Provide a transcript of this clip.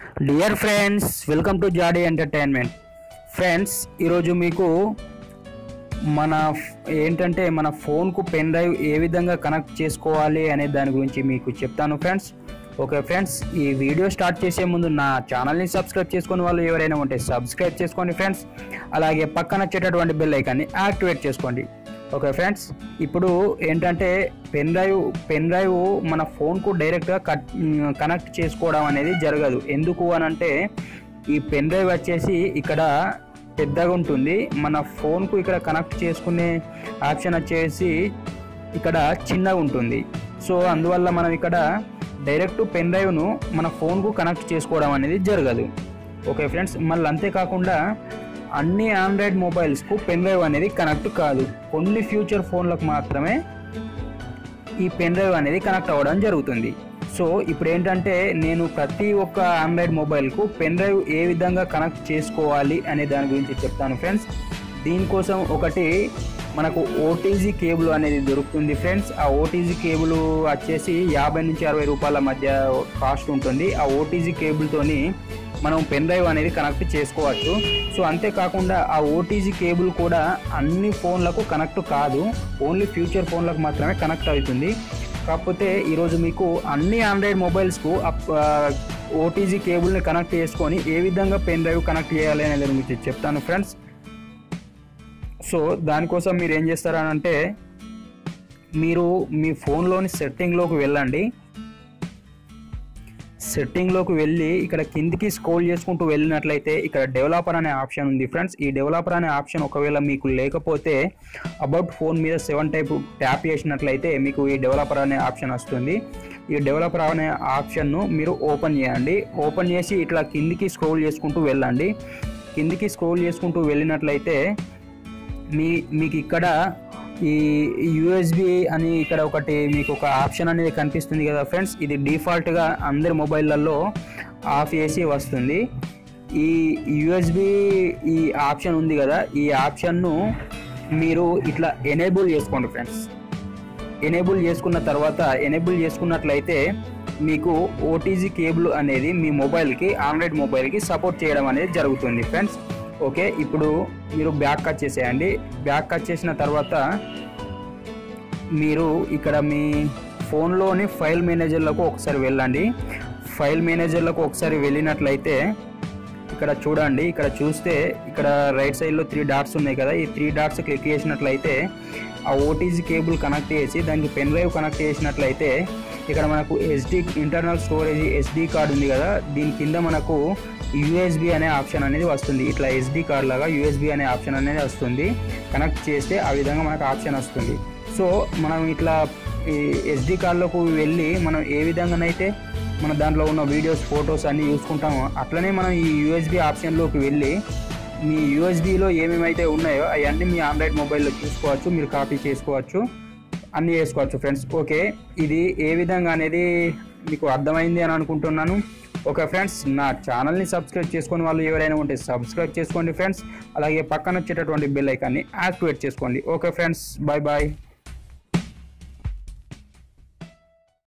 dear friends welcome to జాడీ entertainment friends ఈరోజు మీకు మన ఫ్- ఏంటంటే మన ఫోన్కు పెన్ డ్రైవ్ ఏ విధంగా కనెక్ట్ చేసుకోవాలి అనే దాని గురించి మీకు చెప్తాను ఫ్రెండ్స్ ఓకే ఫ్రెండ్స్ ఈ వీడియో స్టార్ట్ చేసే ముందు నా ఛానల్ని సబ్స్క్రైబ్ చేసుకునే వాళ్ళు ఎవరైనా ఉంటే సబ్స్క్రైబ్ చేసుకోండి ఫ్రెండ్స్ అలాగే పక్కన వచ్చేటటువంటి బెల్ ఐకాన్ని యాక్టివేట్ చేసుకోండి ఓకే ఫ్రెండ్స్ ఇప్పుడు ఏంటంటే పెన్ డ్రైవ్ పెన్ డ్రైవ్ మన ఫోన్కు డైరెక్ట్గా కట్ కనెక్ట్ చేసుకోవడం అనేది జరగదు ఎందుకు అని అంటే ఈ పెన్ డ్రైవ్ వచ్చేసి ఇక్కడ పెద్దగా ఉంటుంది మన ఫోన్కు ఇక్కడ కనెక్ట్ చేసుకునే ఆప్షన్ వచ్చేసి ఇక్కడ చిన్నగా ఉంటుంది సో అందువల్ల మనం ఇక్కడ డైరెక్ట్ పెన్ డ్రైవ్ను మన ఫోన్కు కనెక్ట్ చేసుకోవడం అనేది జరగదు ఓకే ఫ్రెండ్స్ మళ్ళీ అంతేకాకుండా అన్ని ఆండ్రాయిడ్ మొబైల్స్కు పెన్ డ్రైవ్ అనేది కనెక్ట్ కాదు ఓన్లీ ఫ్యూచర్ ఫోన్లకు మాత్రమే ఈ పెన్ డ్రైవ్ అనేది కనెక్ట్ అవ్వడం జరుగుతుంది సో ఇప్పుడు ఏంటంటే నేను ప్రతి ఒక్క ఆండ్రాయిడ్ మొబైల్కు పెన్ డ్రైవ్ ఏ విధంగా కనెక్ట్ చేసుకోవాలి అనే దాని గురించి చెప్తాను ఫ్రెండ్స్ దీనికోసం ఒకటి మనకు ఓటీజీ కేబుల్ అనేది దొరుకుతుంది ఫ్రెండ్స్ ఆ ఓటీజీ కేబుల్ వచ్చేసి యాభై నుంచి అరవై రూపాయల మధ్య కాస్ట్ ఉంటుంది ఆ ఓటీజీ కేబుల్తోని మనం పెన్ డ్రైవ్ అనేది కనెక్ట్ చేసుకోవచ్చు సో అంతేకాకుండా ఆ ఓటీజీ కేబుల్ కూడా అన్ని ఫోన్లకు కనెక్ట్ కాదు ఓన్లీ ఫ్యూచర్ ఫోన్లకు మాత్రమే కనెక్ట్ అవుతుంది కాకపోతే ఈరోజు మీకు అన్ని ఆండ్రాయిడ్ మొబైల్స్కు ఓటీజీ కేబుల్ని కనెక్ట్ చేసుకొని ఏ విధంగా పెన్ డ్రైవ్ కనెక్ట్ చేయాలి అనేది మీకు చెప్తాను ఫ్రెండ్స్ సో దానికోసం మీరు ఏం చేస్తారనంటే మీరు మీ ఫోన్లోని సెట్టింగ్లోకి వెళ్ళండి సెట్టింగ్లోకి వెళ్ళి ఇక్కడ కిందికి స్క్రోల్ చేసుకుంటూ వెళ్ళినట్లయితే ఇక్కడ డెవలపర్ అనే ఆప్షన్ ఉంది ఫ్రెండ్స్ ఈ డెవలపర్ అనే ఆప్షన్ ఒకవేళ మీకు లేకపోతే అబౌట్ ఫోన్ మీద సెవెన్ టైప్ ట్యాప్ చేసినట్లయితే మీకు ఈ డెవలపర్ అనే ఆప్షన్ వస్తుంది ఈ డెవలపర్ అనే ఆప్షన్ను మీరు ఓపెన్ చేయండి ఓపెన్ చేసి ఇట్లా కిందికి స్క్రోల్ చేసుకుంటూ వెళ్ళండి కిందికి స్క్రోల్ చేసుకుంటూ వెళ్ళినట్లయితే మీ మీకు ఇక్కడ ఈ యూఎస్బి అని ఇక్కడ ఒకటి మీకు ఒక ఆప్షన్ అనేది కనిపిస్తుంది కదా ఫ్రెండ్స్ ఇది డిఫాల్ట్గా అందరి మొబైల్లలో ఆఫ్ చేసి వస్తుంది ఈ యూఎస్బి ఈ ఆప్షన్ ఉంది కదా ఈ ఆప్షన్ను మీరు ఇట్లా ఎనేబుల్ చేసుకోండి ఫ్రెండ్స్ ఎనేబుల్ చేసుకున్న తర్వాత ఎనేబుల్ చేసుకున్నట్లయితే మీకు ఓటీజీ కేబుల్ అనేది మీ మొబైల్కి ఆండ్రాయిడ్ మొబైల్కి సపోర్ట్ చేయడం అనేది జరుగుతుంది ఫ్రెండ్స్ ఓకే ఇప్పుడు మీరు బ్యాక్ కట్ చేసేయండి బ్యాక్ కట్ చేసిన తర్వాత మీరు ఇక్కడ మీ ఫోన్లోని ఫైల్ మేనేజర్లకు ఒకసారి వెళ్ళండి ఫైల్ మేనేజర్లకు ఒకసారి వెళ్ళినట్లయితే ఇక్కడ చూడండి ఇక్కడ చూస్తే ఇక్కడ రైట్ సైడ్లో త్రీ డాట్స్ ఉన్నాయి కదా ఈ త్రీ డాట్స్ క్లిక్ చేసినట్లయితే ఆ ఓటీజీ కేబుల్ కనెక్ట్ చేసి దానికి పెన్ డ్రైవ్ కనెక్ట్ చేసినట్లయితే ఇక్కడ మనకు SD internal storage SD card ఉంది కదా దీని కింద మనకు యూఎస్బి అనే ఆప్షన్ అనేది వస్తుంది ఇట్లా ఎస్డి కార్డ్ లాగా యూఎస్బి అనే ఆప్షన్ అనేది వస్తుంది కనెక్ట్ చేస్తే ఆ విధంగా మనకు ఆప్షన్ వస్తుంది సో మనం ఇట్లా ఈ ఎస్డి కార్డులోకి వెళ్ళి మనం ఏ విధంగానైతే మన దాంట్లో ఉన్న వీడియోస్ ఫొటోస్ అన్నీ చూసుకుంటామో అట్లనే మనం ఈ యూఎస్బి ఆప్షన్లోకి వెళ్ళి మీ యూఎస్బిలో ఏమేమైతే ఉన్నాయో అవన్నీ మీ ఆండ్రాయిడ్ మొబైల్లో చూసుకోవచ్చు మీరు కాపీ చేసుకోవచ్చు అన్నీ చేసుకోవచ్చు ఫ్రెండ్స్ ఓకే ఇది ఏ విధంగా అనేది మీకు అర్థమైంది అని అనుకుంటున్నాను ఓకే ఫ్రెండ్స్ నా ఛానల్ని సబ్స్క్రైబ్ చేసుకుని వాళ్ళు ఎవరైనా ఉంటే సబ్స్క్రైబ్ చేసుకోండి ఫ్రెండ్స్ అలాగే పక్కన వచ్చేటటువంటి బెల్ ఐకాన్ని యాక్టివేట్ చేసుకోండి ఓకే ఫ్రెండ్స్ బాయ్ బాయ్